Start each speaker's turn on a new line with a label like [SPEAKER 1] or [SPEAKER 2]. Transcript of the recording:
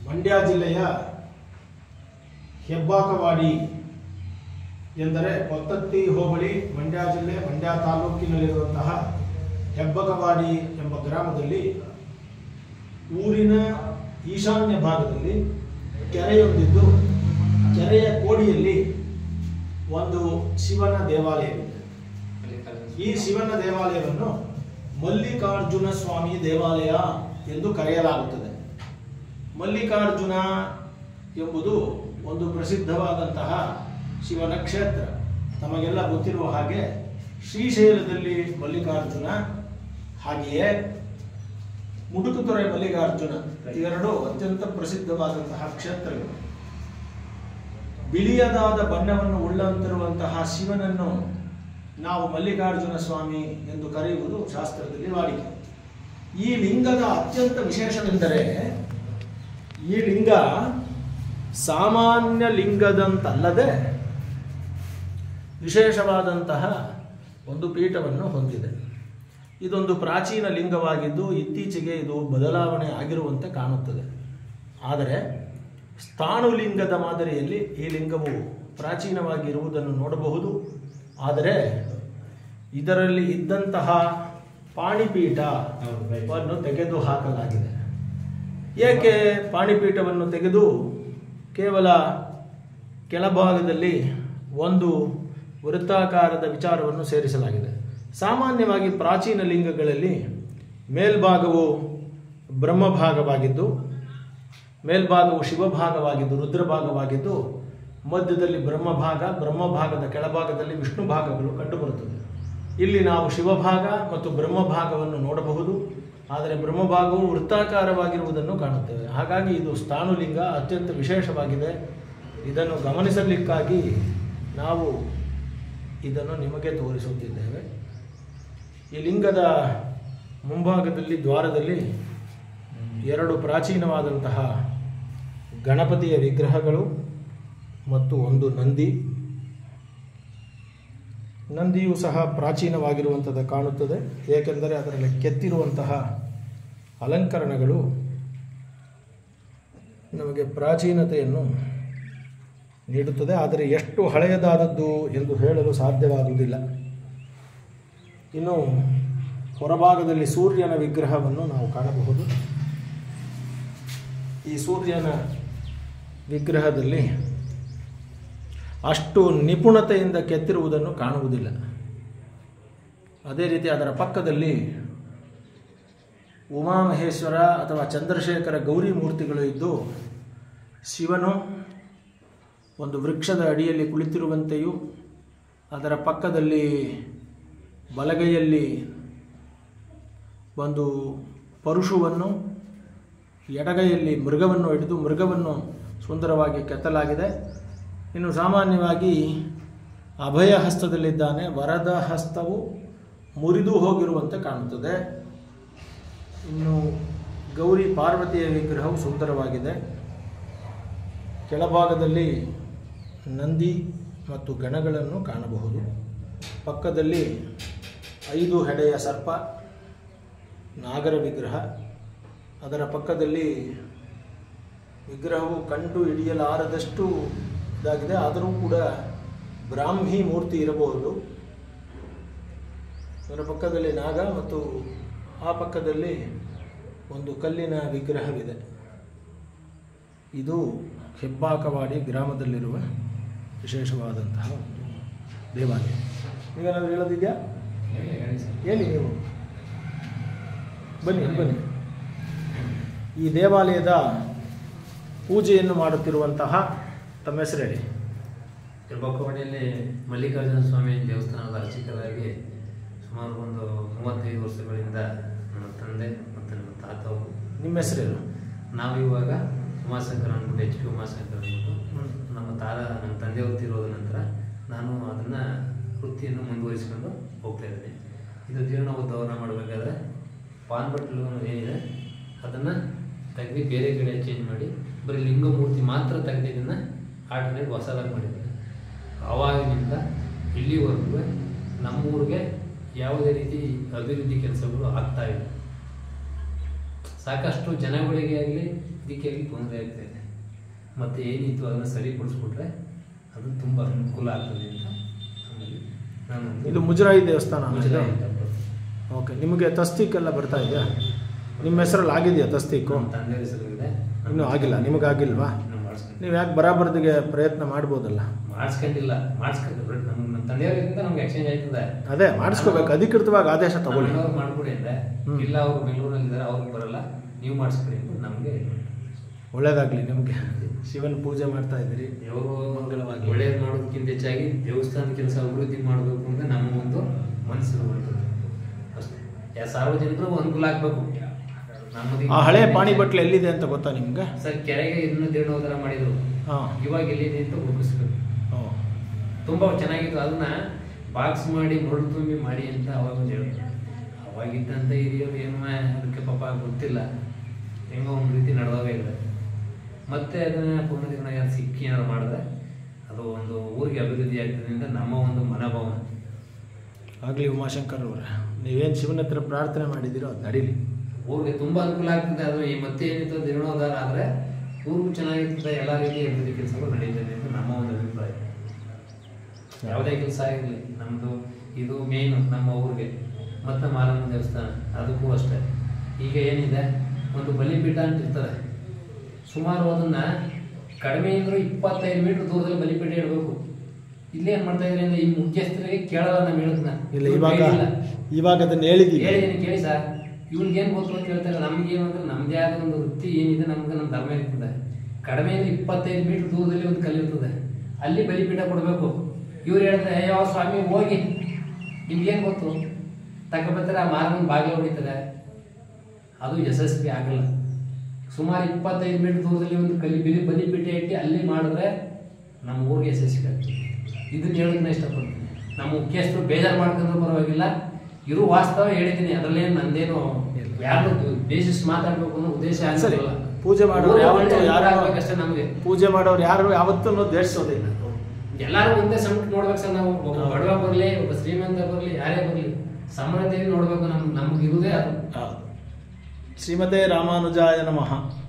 [SPEAKER 1] ಮಂಡ್ಯ ಜಿಲ್ಲೆಯ ಹೆಬ್ಬಾಕವಾಡಿ ಎಂದರೆ ಕೊತ್ತತ್ತಿ ಹೋಬಳಿ ಮಂಡ್ಯ ಜಿಲ್ಲೆ ಮಂಡ್ಯ ತಾಲೂಕಿನಲ್ಲಿರುವಂತಹ ಹೆಬ್ಬಕವಾಡಿ ಎಂಬ ಗ್ರಾಮದಲ್ಲಿ ಊರಿನ ಈಶಾನ್ಯ ಭಾಗದಲ್ಲಿ ಕೆರೆಯೊಂದಿದ್ದು ಕೆರೆಯ ಕೋಡಿಯಲ್ಲಿ ಒಂದು ಶಿವನ ದೇವಾಲಯವಿದೆ ಈ ಶಿವನ ದೇವಾಲಯವನ್ನು ಮಲ್ಲಿಕಾರ್ಜುನ ಸ್ವಾಮಿ ದೇವಾಲಯ ಎಂದು ಕರೆಯಲಾಗುತ್ತದೆ ಮಲ್ಲಿಕಾರ್ಜುನ ಎಂಬುದು ಒಂದು ಪ್ರಸಿದ್ಧವಾದಂತಹ ಶಿವನ ಕ್ಷೇತ್ರ ತಮಗೆಲ್ಲ ಗೊತ್ತಿರುವ ಹಾಗೆ ಶ್ರೀಶೈಲದಲ್ಲಿ ಮಲ್ಲಿಕಾರ್ಜುನ ಹಾಗೆಯೇ ಮುಡುಕುತೊರೆ ಮಲ್ಲಿಕಾರ್ಜುನ ಇವೆರಡು ಅತ್ಯಂತ ಪ್ರಸಿದ್ಧವಾದಂತಹ ಕ್ಷೇತ್ರಗಳು ಬಿಳಿಯದಾದ ಬಣ್ಣವನ್ನು ಉಳ್ಳಂತಿರುವಂತಹ ಶಿವನನ್ನು ನಾವು ಮಲ್ಲಿಕಾರ್ಜುನ ಸ್ವಾಮಿ ಎಂದು ಕರೆಯುವುದು ಶಾಸ್ತ್ರದಲ್ಲಿ ವಾಡಿಕೆ ಈ ಲಿಂಗದ ಅತ್ಯಂತ ವಿಶೇಷವೆಂದರೆ ಈ ಲಿಂಗ ಸಾಮಾನ್ಯ ಲಿಂಗದಂತಲ್ಲದೆ ವಿಶೇಷವಾದಂತಹ ಒಂದು ಪೀಠವನ್ನು ಹೊಂದಿದೆ ಇದೊಂದು ಪ್ರಾಚೀನ ಲಿಂಗವಾಗಿದ್ದು ಇತ್ತೀಚೆಗೆ ಇದು ಬದಲಾವಣೆ ಆಗಿರುವಂತೆ ಕಾಣುತ್ತದೆ ಆದರೆ ಸ್ಥಾಣುಲಿಂಗದ ಮಾದರಿಯಲ್ಲಿ ಈ ಲಿಂಗವು ಪ್ರಾಚೀನವಾಗಿ ಇರುವುದನ್ನು ನೋಡಬಹುದು ಆದರೆ ಇದರಲ್ಲಿ ಇದ್ದಂತಹ ಪಾಣಿಪೀಠವನ್ನು ತೆಗೆದು ಹಾಕಲಾಗಿದೆ ಏಕೆ ಪಾಣಿಪೀಠವನ್ನು ತೆಗೆದು ಕೇವಲ ಕೆಳಭಾಗದಲ್ಲಿ ಒಂದು ವೃತ್ತಾಕಾರದ ವಿಚಾರವನ್ನು ಸೇರಿಸಲಾಗಿದೆ ಸಾಮಾನ್ಯವಾಗಿ ಪ್ರಾಚೀನ ಲಿಂಗಗಳಲ್ಲಿ ಮೇಲ್ಭಾಗವು ಬ್ರಹ್ಮಭಾಗವಾಗಿದ್ದು ಮೇಲ್ಭಾಗವು ಶಿವಭಾಗವಾಗಿದ್ದು ರುದ್ರಭಾಗವಾಗಿದ್ದು ಮಧ್ಯದಲ್ಲಿ ಬ್ರಹ್ಮಭಾಗ ಬ್ರಹ್ಮಭಾಗದ ಕೆಳಭಾಗದಲ್ಲಿ ವಿಷ್ಣು ಭಾಗಗಳು ಕಂಡುಬರುತ್ತದೆ ಇಲ್ಲಿ ನಾವು ಶಿವಭಾಗ ಮತ್ತು ಬ್ರಹ್ಮಭಾಗವನ್ನು ನೋಡಬಹುದು ಆದರೆ ಬ್ರಹ್ಮಭಾಗವು ವೃತ್ತಾಕಾರವಾಗಿರುವುದನ್ನು ಕಾಣುತ್ತೇವೆ ಹಾಗಾಗಿ ಇದು ಸ್ಥಾಣುಲಿಂಗ ಅತ್ಯಂತ ವಿಶೇಷವಾಗಿದೆ ಇದನ್ನು ಗಮನಿಸಲಿಕ್ಕಾಗಿ ನಾವು ಇದನ್ನು ನಿಮಗೆ ತೋರಿಸುತ್ತಿದ್ದೇವೆ ಈ ಲಿಂಗದ ಮುಂಭಾಗದಲ್ಲಿ ದ್ವಾರದಲ್ಲಿ ಎರಡು ಪ್ರಾಚೀನವಾದಂತಹ ಗಣಪತಿಯ ವಿಗ್ರಹಗಳು ಮತ್ತು ಒಂದು ನಂದಿ ನಂದಿಯು ಸಹ ಪ್ರಾಚೀನವಾಗಿರುವಂಥದ್ದು ಕಾಣುತ್ತದೆ ಏಕೆಂದರೆ ಅದರಲ್ಲಿ ಕೆತ್ತಿರುವಂತಹ ಅಲಂಕರಣಗಳು ನಮಗೆ ಪ್ರಾಚೀನತೆಯನ್ನು ನೀಡುತ್ತದೆ ಆದರೆ ಎಷ್ಟು ಹಳೆಯದಾದದ್ದು ಎಂದು ಹೇಳಲು ಸಾಧ್ಯವಾಗುವುದಿಲ್ಲ ಇನ್ನು ಹೊರಭಾಗದಲ್ಲಿ ಸೂರ್ಯನ ವಿಗ್ರಹವನ್ನು ನಾವು ಕಾಣಬಹುದು ಈ ಸೂರ್ಯನ ವಿಗ್ರಹದಲ್ಲಿ ಅಷ್ಟು ನಿಪುಣತೆಯಿಂದ ಕೆತ್ತಿರುವುದನ್ನು ಕಾಣುವುದಿಲ್ಲ ಅದೇ ರೀತಿ ಅದರ ಪಕ್ಕದಲ್ಲಿ ಉಮಾಮಹೇಶ್ವರ ಅಥವಾ ಚಂದ್ರಶೇಖರ ಗೌರಿ ಮೂರ್ತಿಗಳು ಇದ್ದು ಶಿವನು ಒಂದು ವೃಕ್ಷದ ಅಡಿಯಲ್ಲಿ ಕುಳಿತಿರುವಂತೆಯೂ ಅದರ ಪಕ್ಕದಲ್ಲಿ ಬಲಗೈಯಲ್ಲಿ ಒಂದು ಪರುಷುವನ್ನು ಎಡಗೈಯಲ್ಲಿ ಮೃಗವನ್ನು ಹಿಡಿದು ಮೃಗವನ್ನು ಸುಂದರವಾಗಿ ಕೆತ್ತಲಾಗಿದೆ ಇನ್ನು ಸಾಮಾನ್ಯವಾಗಿ ಅಭಯ ಹಸ್ತದಲ್ಲಿದ್ದಾನೆ ವರದ ಹಸ್ತವು ಮುರಿದು ಹೋಗಿರುವಂತೆ ಕಾಣುತ್ತದೆ ಇನ್ನು ಗೌರಿ ಪಾರ್ವತಿಯ ವಿಗ್ರಹವು ಸುಂದರವಾಗಿದೆ ಕೆಳಭಾಗದಲ್ಲಿ ನಂದಿ ಮತ್ತು ಗಣಗಳನ್ನು ಕಾಣಬಹುದು ಪಕ್ಕದಲ್ಲಿ ಐದು ಹೆಡೆಯ ಸರ್ಪ ನಾಗರ ವಿಗ್ರಹ ಅದರ ಪಕ್ಕದಲ್ಲಿ ವಿಗ್ರಹವು ಕಂಡು ಹಿಡಿಯಲಾರದಷ್ಟು ಇದಾಗಿದೆ ಆದರೂ ಕೂಡ ಬ್ರಾಹ್ಮಿ ಮೂರ್ತಿ ಇರಬಹುದು ಅದರ ಪಕ್ಕದಲ್ಲಿ ನಾಗ ಮತ್ತು ಆ ಪಕ್ಕದಲ್ಲಿ ಒಂದು ಕಲ್ಲಿನ ವಿಗ್ರಹವಿದೆ ಇದು ಹೆಬ್ಬಾಕವಾಡಿ ಗ್ರಾಮದಲ್ಲಿರುವ ವಿಶೇಷವಾದಂತಹ ಒಂದು ದೇವಾಲಯ ನೀವೇನಾದರೂ ಹೇಳೋದಿದೆಯಾ ಹೇಳಿ ನೀವು ಬನ್ನಿ ಬನ್ನಿ ಈ ದೇವಾಲಯದ ಪೂಜೆಯನ್ನು ಮಾಡುತ್ತಿರುವಂತಹ ತಮ್ಮ ಹೆಸರು ಹೇಳಿ
[SPEAKER 2] ತಿರುಬಕ್ಕವಾಡಿಯಲ್ಲಿ ಮಲ್ಲಿಕಾರ್ಜುನ ಸ್ವಾಮಿ ದೇವಸ್ಥಾನದ ಅರ್ಚಕರಾಗಿ ಸುಮಾರು ಒಂದು ಮೂವತ್ತೈದು ವರ್ಷಗಳಿಂದ ನಮ್ಮ ತಂದೆ ಮತ್ತು ನಮ್ಮ ತಾತ ಅವರು
[SPEAKER 1] ನಿಮ್ಮ ಹೆಸರೇನು
[SPEAKER 2] ನಾವು ಇವಾಗ ಉಮಾಶಂಕರ್ ಅಂದ್ಬಿಟ್ಟು ಎಚ್ ಪಿ ಉಮಾಶಂಕರ್ ಅಂದ್ಬಿಟ್ಟು ನಮ್ಮ ತಾತ ನಮ್ಮ ತಂದೆ ಹೊತ್ತಿರೋದ ನಂತರ ನಾನು ಅದನ್ನು ವೃತ್ತಿಯನ್ನು ಮುಂದುವರಿಸಿಕೊಂಡು ಹೋಗ್ತಾ ಇದ್ದೀನಿ ಇದು ಜೀರ್ಣೋದ್ಧಾರ ಮಾಡಬೇಕಾದ್ರೆ ಪಾನ್ ಬಟ್ಲು ಏನಿದೆ ಅದನ್ನು ತೆಗೆದು ಬೇರೆ ಕಡೆ ಚೇಂಜ್ ಮಾಡಿ ಬರೀ ಲಿಂಗಮೂರ್ತಿ ಮಾತ್ರ ತೆಗೆದು ಇದನ್ನು ಆಲ್ಟರ್ನೇಟ್ ಹೊಸದಾಗಿ ಮಾಡಿದ್ದಾರೆ ಆವಾಗಿನಿಂದ ಇಲ್ಲಿವರೆಗೂ ನಮ್ಮೂರಿಗೆ ಯಾವುದೇ ರೀತಿ ಅಭಿವೃದ್ಧಿ ಕೆಲಸಗಳು ಆಗ್ತಾ ಇಲ್ಲ ಸಾಕಷ್ಟು ಜನಗಳಿಗೆ ಆಗಲಿ ಇದಕ್ಕೆ ಆಗಲಿ ತೊಂದರೆ ಆಗ್ತಾ ಇದೆ ಮತ್ತು ಏನಿತ್ತು ಅದನ್ನು ಸರಿಪಡಿಸ್ಬಿಟ್ರೆ ಅದು ತುಂಬ ಅನುಕೂಲ ಆಗ್ತದೆ ಅಂತ ಆಮೇಲೆ ನಾನು ಒಂದು
[SPEAKER 1] ಇದು ಮುಜರಾಯಿ ದೇವಸ್ಥಾನ ಅಲ್ಲ ಇದು?
[SPEAKER 2] ಮುಜರಾಯಿ ಟೆಂಪಲ್.
[SPEAKER 1] ಓಕೆ ನಿಮಗೆ ತಸ್ತೀಕೆಲ್ಲ ಬರ್ತಾ ಇದೆಯಾ ನಿಮ್ಮ ಹೆಸರಲ್ಲಿ ಆಗಿದೆಯಾ ತಸ್ತೀಕು
[SPEAKER 2] ನಮ್ಮ ತಂದೆ ಹೆಸರಿದೆ
[SPEAKER 1] ಇನ್ನೂ ಆಗಿಲ್ಲ ನಿಮಗಾಗಿಲ್ವಾ
[SPEAKER 2] ನಾವು ಮಾಡಿಸ್ಕೊಂಡು
[SPEAKER 1] ನೀವು ಯಾಕೆ ಬರಾಬರ್ದಿಗೆ ಪ್ರಯತ್ನ ಮಾಡ್ಬೋದಲ್ಲ
[SPEAKER 2] ಮಾಡಿಸ್ಕೊಂಡಿಲ್ಲ ಮಾಡಿಸ್ಕೊಂಡು ನಮ್ಮ ನಮ್ಮ ತಂದೆಯವರಿಂದ ನಮ್ಗೆ ಎಕ್ಸ್ಚೇಂಜ್ ಆಯ್ತದೆ
[SPEAKER 1] ಅದೇ ಮಾಡಿಸ್ಕೋಬೇಕು ಅಧಿಕೃತವಾಗಿ ಆದೇಶ ತಗೊಳ್ಳಿ
[SPEAKER 2] ಅವ್ರು ಮಾಡ್ಕೊಡಿ ಅಂದ್ರೆ
[SPEAKER 1] ಹ್ಮ್.
[SPEAKER 2] ಇಲ್ಲ ಅವ್ರು ಬೆಂಗಳೂರಲ್ಲಿ ಇದ್ದಾರೆ ಅವ್ರಿಗೆ ಬರಲ್ಲ ನೀವು ಮಾಡಿಸ್ಕೊಡಿ ಅಂತ ನಮಗೆ
[SPEAKER 1] ಒಳ್ಳೇದಾಗಲಿ ನಿಮಗೆ ಶಿವನ ಪೂಜೆ ಮಾಡ್ತಾ ಇದ್ದೀರಿ
[SPEAKER 2] ಇವರು
[SPEAKER 1] ಮಂಗಳವಾಗಿ.
[SPEAKER 2] ಒಳ್ಳೇದು ಮಾಡೋದಕ್ಕಿಂತ ಹೆಚ್ಚಾಗಿ ದೇವಸ್ಥಾನ ಕೆಲಸ ಅಭಿವೃದ್ಧಿ ಮಾಡಬೇಕು ಅಂತ ನಮ್ಮ ಒಂದು ಮನಸ್ಸು ಬರ್ತದೆ ಅಷ್ಟೇ ಯಾ ಸಾರ್ವಜನಿಕರು ಅನುಕೂಲ ಆಗಬೇಕು ನಮ್ಮದು
[SPEAKER 1] ಆ ಹಳೆ ಪಾಣಿ ಬಟ್ಲು ಎಲ್ಲಿದೆ ಅಂತ ಗೊತ್ತಾ ನಿಮಗೆ
[SPEAKER 2] ಸರ್ ಕೆರೆಗೆ ಇದನ್ನ ಜೀರ್ಣೋದ್ಧಾರ ಮಾಡಿದ್ರು
[SPEAKER 1] ಹಾಂ
[SPEAKER 2] ಇವಾಗ ಎಲ್ಲಿದೆ ಅಂತ ಹುಡುಕಿಸ್ಬೇಕು
[SPEAKER 1] ಓ
[SPEAKER 2] ತುಂಬ ಚೆನ್ನಾಗಿತ್ತು ಅದನ್ನ ಬಾಕ್ಸ್ ಮಾಡಿ ಮರಳು ತುಂಬಿ ಮಾಡಿ ಅಂತ ಅವಾಗ ಒಂದು ಹೇಳಿದ್ರು ಅವಾಗಿದ್ದಂಥ ಹಿರಿಯರು ಏನೋ ಅದಕ್ಕೆ ಪಾಪ ಗೊತ್ತಿಲ್ಲ ಹೆಂಗೋ ಒಂದು ರೀತಿ ನಡೆದವೇ ಇದೆ ಮತ್ತೆ ಅದನ್ನ ಪುನರ್ಜೀವನ ಯಾರು ಸಿಕ್ಕಿ ಏನಾರು ಮಾಡಿದ್ರೆ ಅದು ಒಂದು ಊರಿಗೆ ಅಭಿವೃದ್ಧಿ ಆಗ್ತದೆ ಅಂತ ನಮ್ಮ ಒಂದು ಮನೋಭಾವನೆ
[SPEAKER 1] ಆಗಲಿ ಉಮಾಶಂಕರ್ ಅವರೇ ನೀವೇನು ಶಿವನ ಹತ್ರ ಪ್ರಾರ್ಥನೆ ಮಾಡಿದ್ದೀರೋ ಅದು ನಡೀಲಿ
[SPEAKER 2] ಊರಿಗೆ ತುಂಬ ಅನುಕೂಲ ಆಗ್ತದೆ ಅದು ಈ ಮತ್ತೆ ಏನಿತ್ತು ಜೀರ್ಣೋದ್ಧಾರ ಆದರೆ ಊರಿಗೂ ಚೆನ್ನಾಗಿರ್ತದೆ ಎಲ್ಲ ರೀತಿಯ ಅಭಿವೃದ್ಧಿ ಕೆಲಸಗಳು ನಡೀತದೆ ಅಂತ ನಮ್ಮ ಒಂದು ಅಭಿಪ್ರಾಯ ಯಾವುದೇ ಕೆಲಸ ಆಗಿರಲಿ ನಮ್ಮದು ಇದು ಮೇಯ್ನು ನಮ್ಮ ಊರಿಗೆ ಮತ್ತು ಮಾರಮ್ಮ ದೇವಸ್ಥಾನ ಅದಕ್ಕೂ ಅಷ್ಟೇ ಈಗ ಏನಿದೆ ಒಂದು ಬಲಿಪೀಠ ಅಂತ ಇರ್ತದೆ ಸುಮಾರು ಅದನ್ನ ಕಡಿಮೆ ಅಂದರೂ ಇಪ್ಪತ್ತೈದು ಮೀಟರ್ ದೂರದಲ್ಲಿ ಬಲಿಪೀಠ ಇಡಬೇಕು ಇಲ್ಲಿ ಏನು ಮಾಡ್ತಾ ಇದ್ರೆ ಅಂದ್ರೆ ಈ ಮುಖ್ಯಸ್ಥರಿಗೆ ಕೇಳಲ್ಲ ನಾವು ಹೇಳೋದನ್ನ
[SPEAKER 1] ಇಲ್ಲ ಇವಾಗ ಇವಾಗ ಅದನ್ನ ಹೇಳಿದ್ದೀವಿ
[SPEAKER 2] ಹೇಳಿದ್ದೀನಿ ಕೇಳಿ ಸರ್ ಇವ್ನಿಗೆ ಏನು ಗೊತ್ತು ಅಂತ ಹೇಳ್ತಾರೆ ನಮ್ಗೆ ಏನು ಅಂದ್ರೆ ನಮ್ದೇ ಆದ ಒಂದು ವೃತ್ತಿ ಏನಿದೆ ನಮ್ಗೆ ನಮ್ಮ ಧರ್ಮ ಇರ್ತದೆ ಕಡಿಮೆ ಅಂದ್ರೆ ಇಪ್ಪತ್ತೈದು ಮೀಟರ್ ದೂರದಲ್ಲಿ ಒಂದು ಕಲ್ಲು ಇರ್ತದೆ ಅಲ್ಲಿ ಬಲಿಪೀಠ ಕೊಡಬೇಕು ಇವ್ರು ಹೇಳಿದ್ರೆ ಅಯ್ಯೋ ಸ್ವಾಮಿ ಹೋಗಿ ನಿಮ್ಗೇನು ಗೊತ್ತು ತಗೊಬರ್ತಾರೆ ಆ ಮಾರಮ್ಮನ ಬಾಗಿಲು ಹೊಡಿತಾರೆ ಅದು ಯಶಸ್ವಿ ಆಗಲ್ಲ ಸುಮಾರು ಇಪ್ಪತ್ತೈದು ಮೀಟರ್ ದೂರದಲ್ಲಿ ಒಂದು ಕಲ್ಲಿ ಬಿಲಿ ಬಲಿಪೀಠ ಇಟ್ಟು ಅಲ್ಲಿ ಮಾಡಿದ್ರೆ ನಮ್ಮ ಊರಿಗೆ ಯಶಸ್ವಿ ಆಗ್ತದೆ ಇದನ್ನ ಹೇಳೋದನ್ನ ಇಷ್ಟಪಡ್ತೀನಿ ನಮ್ಮ ಮುಖ್ಯಸ್ಥರು ಬೇಜಾರು ಮಾಡ್ಕೊಂಡ್ರು ಪರವಾಗಿಲ್ಲ ಇರು ವಾಸ್ತವ ಹೇಳಿದ್ದೀನಿ ಅದರಲ್ಲೇನು ನಂದೇನು ಯಾರು ಬೇಸಿಸ್ ಮಾತಾಡ್ಬೇಕು ಅನ್ನೋ ಉದ್ದೇಶ
[SPEAKER 1] ಸರಿ
[SPEAKER 2] ಆಗಿರಲ್ಲ
[SPEAKER 1] ಪೂಜೆ ಮಾಡೋರು
[SPEAKER 2] ಊರೇ
[SPEAKER 1] ಯಾವತ್ತೂ
[SPEAKER 2] ಒಳ್ಳೆ
[SPEAKER 1] ಯಾರು
[SPEAKER 2] ಆಗ್ಬೇಕಷ್ಟೇ ನಮಗೆ
[SPEAKER 1] ಪೂಜೆ ಮಾಡೋರು ಯಾರು ಯಾವತ್ತೂ ದ್ವೇಷಿಸೋದಿಲ್ಲ
[SPEAKER 2] ಎಲ್ಲರೂ ಒಂದೇ ಸಮಕ್ಕೆ ನೋಡ್ಬೇಕು ಸರ್ ನಾವು ಒಬ್ಬ ಬಡವ ಬರಲಿ ಒಬ್ಬ ಶ್ರೀಮಂತ ಬರಲಿ ಯಾರೇ ಬರಲಿ ಸಮರತೆಯಲ್ಲಿ ನೋಡ್ಬೇಕು ನಮ್ ನಮ್ಗೆ ಇರುವುದೇ ಅದು
[SPEAKER 1] ಹೌದು ಶ್ರೀಮತೆ ರಾಮಾನುಜಾಯ ನಮಃ